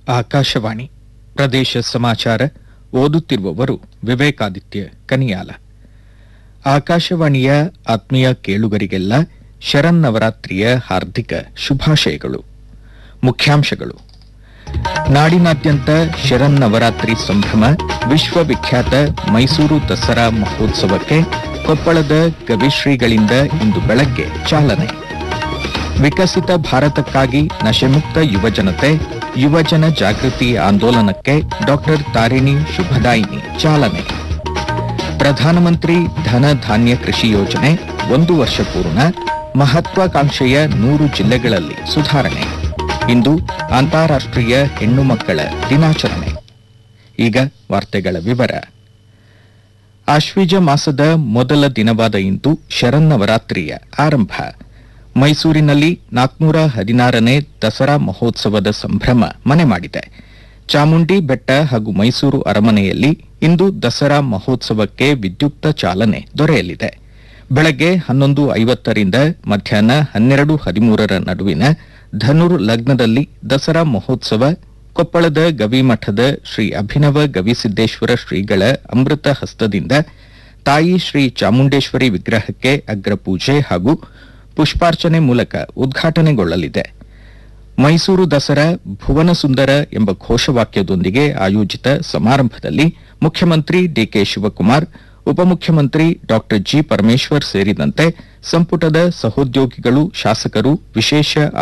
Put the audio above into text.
ಆಕಾಶವಾಣಿ ಪ್ರದೇಶ ಸಮಾಚಾರ ಓದುತ್ತಿರುವವರು ವಿವೇಕಾದಿತ್ಯ ಕನಿಯಾಲ ಆಕಾಶವಾಣಿಯ ಆತ್ಮೀಯ ಕೇಳುಗರಿಗೆಲ್ಲ ಶರನ್ನವರಾತ್ರಿಯ ಹಾರ್ದಿಕ ಶುಭಾಶಯಗಳು ಮುಖ್ಯಾಂಶಗಳು ನಾಡಿನಾದ್ಯಂತ ಶರನ್ನವರಾತ್ರಿ ಸಂಭ್ರಮ ವಿಶ್ವವಿಖ್ಯಾತ ಮೈಸೂರು ದಸರಾ ಮಹೋತ್ಸವಕ್ಕೆ ಕೊಪ್ಪಳದ ಗವಿಶ್ರೀಗಳಿಂದ ಇಂದು ಬೆಳಗ್ಗೆ ಚಾಲನೆ ವಿಕಸಿತ ಭಾರತಕ್ಕಾಗಿ ನಶೆಮುಕ್ತ ಯುವಜನತೆ ಯುವಜನ ಜಾಗೃತಿ ಆಂದೋಲನಕ್ಕೆ ಡಾಕ್ಟರ್ ತಾರಿಣಿ ಶುಭದಾಯಿನಿ ಚಾಲನೆ ಪ್ರಧಾನಮಂತ್ರಿ ಧನ ಧಾನ್ಯ ಕೃಷಿ ಯೋಜನೆ ಒಂದು ವರ್ಷ ಪೂರ್ಣ ಮಹತ್ವಾಕಾಂಕ್ಷೆಯ ನೂರು ಜಿಲ್ಲೆಗಳಲ್ಲಿ ಸುಧಾರಣೆ ಇಂದು ಅಂತಾರಾಷ್ಟ್ರೀಯ ಹೆಣ್ಣು ಮಕ್ಕಳ ದಿನಾಚರಣೆ ಈಗ ವಾರ್ತೆಗಳ ವಿವರ ಆಶ್ವೀಜ ಮಾಸದ ಮೊದಲ ದಿನವಾದ ಇಂದು ಶರನ್ನವರಾತ್ರಿಯ ಆರಂಭ ಮೈಸೂರಿನಲ್ಲಿ ನಾಲ್ಕನೂರ ಹದಿನಾರನೇ ದಸರಾ ಮಹೋತ್ಸವದ ಸಂಭ್ರಮ ಮನೆ ಮಾಡಿದೆ ಚಾಮುಂಡಿ ಬೆಟ್ಟ ಹಾಗೂ ಮೈಸೂರು ಅರಮನೆಯಲ್ಲಿ ಇಂದು ದಸರಾ ಮಹೋತ್ಸವಕ್ಕೆ ವಿದ್ಯುಕ್ತ ಚಾಲನೆ ದೊರೆಯಲಿದೆ ಬೆಳಗ್ಗೆ ಹನ್ನೊಂದು ಐವತ್ತರಿಂದ ಮಧ್ಯಾಹ್ನ ಹನ್ನೆರಡು ಹದಿಮೂರರ ನಡುವಿನ ಧನುರ್ ಲಗ್ನದಲ್ಲಿ ದಸರಾ ಮಹೋತ್ಸವ ಕೊಪ್ಪಳದ ಗವಿಮಠದ ಶ್ರೀ ಅಭಿನವ ಗವಿಸಿದ್ದೇಶ್ವರ ಶ್ರೀಗಳ ಅಮೃತ ಹಸ್ತದಿಂದ ತಾಯಿ ಶ್ರೀ ಚಾಮುಂಡೇಶ್ವರಿ ವಿಗ್ರಹಕ್ಕೆ ಅಗ್ರಪೂಜೆ ಹಾಗೂ ಪುಷ್ಪಾರ್ಚನೆ ಮೂಲಕ ಉದ್ಘಾಟನೆಗೊಳ್ಳಲಿದೆ ಮೈಸೂರು ದಸರಾ ಭುವನ ಸುಂದರ ಎಂಬ ಘೋಷವಾಕ್ಯದೊಂದಿಗೆ ಆಯೋಜಿತ ಸಮಾರಂಭದಲ್ಲಿ ಮುಖ್ಯಮಂತ್ರಿ ಡಿಕೆ ಶಿವಕುಮಾರ್ ಉಪಮುಖ್ಯಮಂತ್ರಿ ಡಾ ಜಿ ಪರಮೇಶ್ವರ್ ಸೇರಿದಂತೆ ಸಂಪುಟದ ಸಹೋದ್ಯೋಗಿಗಳು ಶಾಸಕರು ವಿಶೇಷ